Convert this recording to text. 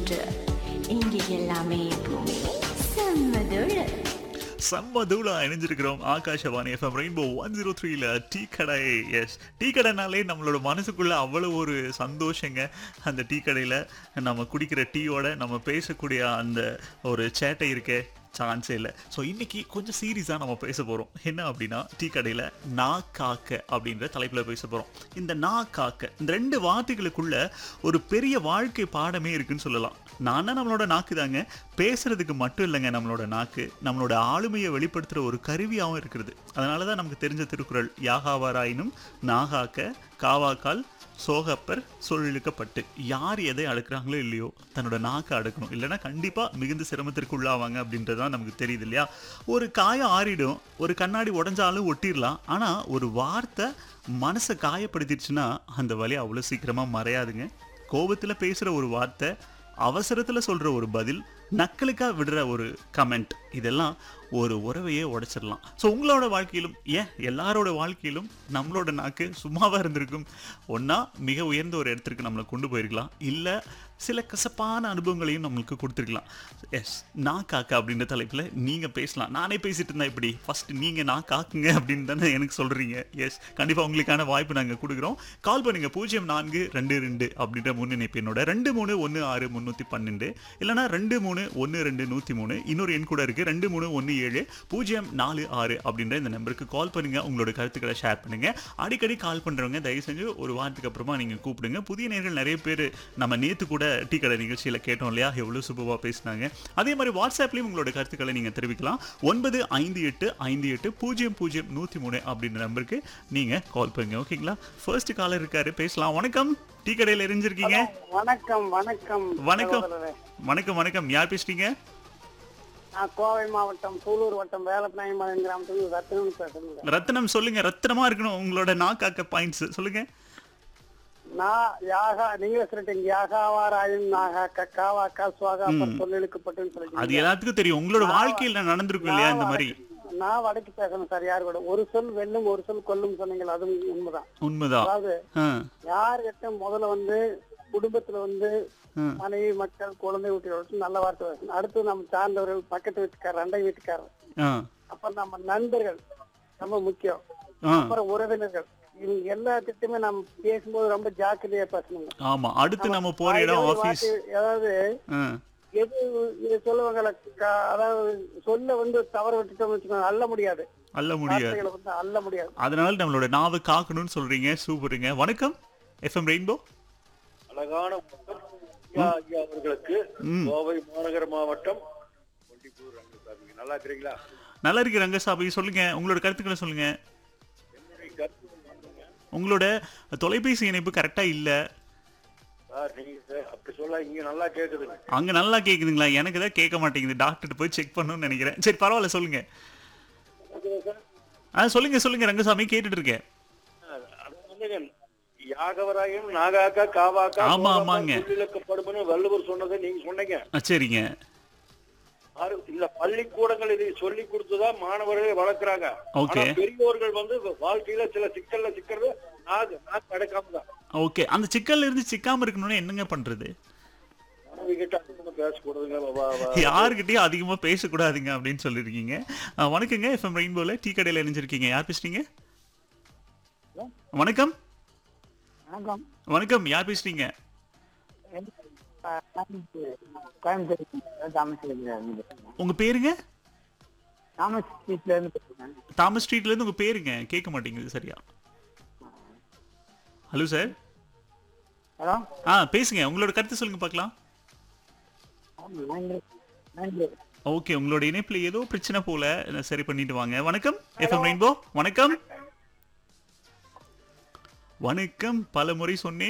ஒன்று இங்கே எல்லாமே எப்பவுமே செம்மதுள்ள செம்ம தூளா இணைஞ்சிருக்கிறோம் Akashvani FM rainbow one zero த்ரீல டீ கடை எஸ் டீ கடைனாலே நம்மளோட மனசுக்குள்ள அவ்வளோ ஒரு சந்தோஷங்க அந்த டீ கடையில் நம்ம குடிக்கிற டீயோட நம்ம பேசக்கூடிய அந்த ஒரு சேட்டை இருக்கே சான்ஸே இல்லை ஸோ இன்னைக்கு கொஞ்சம் சீரியஸாக நம்ம பேச போகிறோம் என்ன அப்படின்னா டீ கடையில் நா காக்க அப்படின்ற தலைப்பில் பேச போகிறோம் இந்த நா காக்க இந்த ரெண்டு வார்த்தைகளுக்குள்ள ஒரு பெரிய வாழ்க்கை பாடமே இருக்குன்னு சொல்லலாம் நானா நம்மளோட நாக்கு தாங்க பேசுறதுக்கு மட்டும் இல்லைங்க நம்மளோட நாக்கு நம்மளோட ஆளுமையை வெளிப்படுத்துகிற ஒரு கருவியாகவும் இருக்கிறது அதனால தான் நமக்கு தெரிஞ்ச திருக்குறள் யாகாவாராயினும் நாகாக்க காவாக்கால் சோகப்பர் சொல்லிழுக்கப்பட்டு யார் எதை அடக்குறாங்களோ இல்லையோ தன்னோட நாக்கை அடக்கணும் இல்லைன்னா கண்டிப்பாக மிகுந்த சிரமத்திற்கு உள்ளாவாங்க அப்படின்றது தான் நமக்கு தெரியுது இல்லையா ஒரு காயம் ஆறிடும் ஒரு கண்ணாடி உடஞ்சாலும் ஒட்டிடலாம் ஆனால் ஒரு வார்த்தை மனசை காயப்படுத்திடுச்சுன்னா அந்த வலி அவ்வளோ சீக்கிரமாக மறையாதுங்க கோபத்தில் பேசுகிற ஒரு வார்த்தை அவசரத்தில் சொல்கிற ஒரு பதில் நக்கலுக்காக விடுற ஒரு கமெண்ட் இதெல்லாம் ஒரு உறவையே உடைச்சிடலாம் ஸோ உங்களோட வாழ்க்கையிலும் ஏன் எல்லாரோட வாழ்க்கையிலும் நம்மளோட நாக்கு சும்மாவாக இருந்திருக்கும் ஒன்றா மிக உயர்ந்த ஒரு இடத்திற்கு நம்மளை கொண்டு போயிருக்கலாம் இல்லை சில கசப்பான அனுபவங்களையும் நம்மளுக்கு கொடுத்துருக்கலாம் எஸ் நான் காக்கா அப்படின்ற தலைப்பில் நீங்கள் பேசலாம் நானே பேசிட்டு இருந்தேன் இப்படி ஃபர்ஸ்ட் நீங்கள் நான் காக்குங்க அப்படின்னு தானே எனக்கு சொல்கிறீங்க எஸ் கண்டிப்பாக உங்களுக்கான வாய்ப்பு நாங்கள் கொடுக்குறோம் கால் பண்ணுங்கள் பூஜ்ஜியம் நான்கு ரெண்டு ரெண்டு அப்படின்ற முன்னிணைப்பு என்னோட ரெண்டு மூணு ஒன்று ஆறு முந்நூற்றி பன்னெண்டு இல்லைனா ரெண்டு மூணு ஒன்று ரெண்டு நூற்றி மூணு இன்னொரு எண் கூட இருக்குது ரெண்டு மூணு ஒன்று ஏழு பூஜ்ஜியம் நாலு ஆறு அப்படின்ற இந்த நம்பருக்கு கால் பண்ணுங்கள் உங்களோட கருத்துக்களை ஷேர் பண்ணுங்கள் அடிக்கடி கால் பண்ணுறவங்க தயவு செஞ்சு ஒரு வாரத்துக்கு அப்புறமா நீங்கள் கூப்பிடுங்க புதிய நேர்கள் நிறைய பேர் நம்ம நேற்று கூட டீ கடை நிகழ்ச்சியில் கேட்டோம் இல்லையா எவ்வளோ சூப்பராக பேசினாங்க அதே மாதிரி வாட்ஸ்அப்லேயும் உங்களோட கருத்துக்களை நீங்கள் தெரிவிக்கலாம் ஒன்பது ஐந்து எட்டு ஐந்து எட்டு பூஜ்ஜியம் பூஜ்ஜியம் நூற்றி மூணு அப்படின்ற நம்பருக்கு நீங்கள் கால் பண்ணுங்க ஓகேங்களா ஃபர்ஸ்ட் காலர் இருக்காரு பேசலாம் வணக்கம் டீ கடையில் எரிஞ்சிருக்கீங்க வணக்கம் வணக்கம் வணக்கம் சகோதரரே. வணக்கம் வணக்கம் யார் பேசுறீங்க நான் கோவை மாவட்டம் சூலூர் வட்டம் வேலப்பநாயமலை கிராமத்துல ரத்னம் பேசுறேங்க ரத்தினம் சொல்லுங்க ரத்தினமா இருக்கணும் உங்களோட நாக்காக்க பாயிண்ட்ஸ் சொல்லுங்க நான் யாகா நீங்க சொல்லிட்டீங்க யாகாவாராயும் நாகா கக்காவாக்கா சுவாகா சொல்லிழுக்கப்பட்டுன்னு அது சொல்லிட்டீங்க எல்லாத்துக்கும் தெரியும் உங்களோட வாழ்க்கையில நடந்திருக்கும் இல்லையா இந்த மாதிரி நான் வடக்கு பேசணும் சார் யார் கூட ஒரு சொல் வெல்லும் ஒரு சொல் கொல்லும் சொன்னீங்களா அதுவும் உண்மைதான் உண்மைதான் அதாவது ஆ, யார்கிட்ட முதல்ல வந்து குடும்பத்துல வந்து ம். மனைவி மக்கள் குழந்தை வீட்டுகள் நல்ல வார்த்தை பேசணும் அடுத்து நம்ம சார்ந்தவர்கள் பக்கத்து வீட்டுக்காரர் அண்டை வீட்டுக்காரர் ஆ, அப்புறம் நம்ம நண்பர்கள் ரொம்ப முக்கியம் ஆ. அப்புறம் உறவினர்கள் இவங்க எல்லாத்திட்டுமே நம்ம பேசும்போது ரொம்ப ஜாக்கிரதையா பேசணுங்க ஆமா அடுத்து நம்ம போற இடம் வாய் ஆபீஸ் வார்த்தை, அதாவது எது இது சொல்லுவாங்கல்ல க- அதாவது சொல்ல வந்து தவற விட்டுட்டோம்னு வச்சுக்கோங்க அள்ள முடியாது அல்ல முடியாது வார்த்தைகளை வந்து அள்ள முடியாது அதனால நம்மளோட நாவை காக்கணும்னு சொல்றீங்க சூப்பருங்க வணக்கம் எஃப்எம் ரெயின்போ அழகான முதல் ஐயா ஐயா அவர்களுக்கு ம். கோவை மாநகர மாவட்டம் ஒண்டிப்பூர் ரங்கசாமி நல்லா இருக்கிறீங்களா நல்லா இருக்கு ரங்கசாமி சொல்லுங்க உங்களோட கருத்துக்களை சொல்லுங்க என்னுடைய கருத்து என்னங்க? உங்களோட தொலைபேசி இணைப்பு கரெக்டா இல்ல சார் நீங்க சார் அப்படி சொல்ல இங்க நல்லா கேக்குதுங்க அங்க நல்லா கேக்குதுங்களா எனக்கு தான் கேட்க மாட்டேங்குது டாக்டர் போய் செக் பண்ணணும்னு நினைக்கிறேன் சரி பரவாயில்ல சொல்லுங்க கேக்குதா சார் ஆ சொல்லுங்க சொல்லுங்க ரங்கசாமி கேட்டுட்டு இருக்கேன் அது வந்துங்க யாகவராயும் நாகாக்கா காவாக்கா ஆமா, ஆமாங்க. சொல்லிழக்கப்படும்னு வள்ளுவர் சொன்னதை நீங்க சொன்னீங்க ஆ, சரிங்க ஆறு- இல்ல பள்ளிக்கூடங்கள் இதை சொல்லி கொடுத்துதான் மாணவர்களை வளர்க்கறாங்க Okay. ஆனா பெரியோர்கள் வந்து வாழ்க்கையில சில சிக்கல்ல சிக்கிறது நாக்கு நாக்கு அடக்காம தான் ஓகே அந்த சிக்கல்ல இருந்து சிக்காம இருக்கணும்னு என்னங்க பண்றது மனைவி கிட்ட அதிகமா பேசக்கூடாதுங்க வா- வா- யாருக்கிட்டயும் அதிகமா பேசக்கூடாதுங்க அப்படின்னு சொல்லிருக்கீங்க ஆ, வணக்கங்க எஃப்எம் ரெயின்போல டீ கடையில இணைஞ்சிருக்கீங்க யார் பேசுறீங்க வணக்கம் வணக்கம் வணக்கம் யார் பேசுறீங்க கோயம்புத்தூர் தாமஸ் உங்க பேருங்க தாமஸ் ஸ்ட்ரீட்ல இருந்து பேசுறேன் தாமஸ் ஸ்ட்ரீட்ல இருந்து உங்க பேருங்க கேட்க மாட்டேங்குது சரியா ஹலோ சார் ஹலோ ஆ பேசுங்க உங்களோட கருத்து சொல்லுங்க பார்க்கலாம் நன்றி நன்றி ஓகே உங்களோட இணைப்புல ஏதோ பிரச்சனை போல நான் சரி பண்ணிட்டு வாங்க வணக்கம் எஃப்எம் ரெயின்போ வணக்கம் வணக்கம் பல முறை சொன்னேன்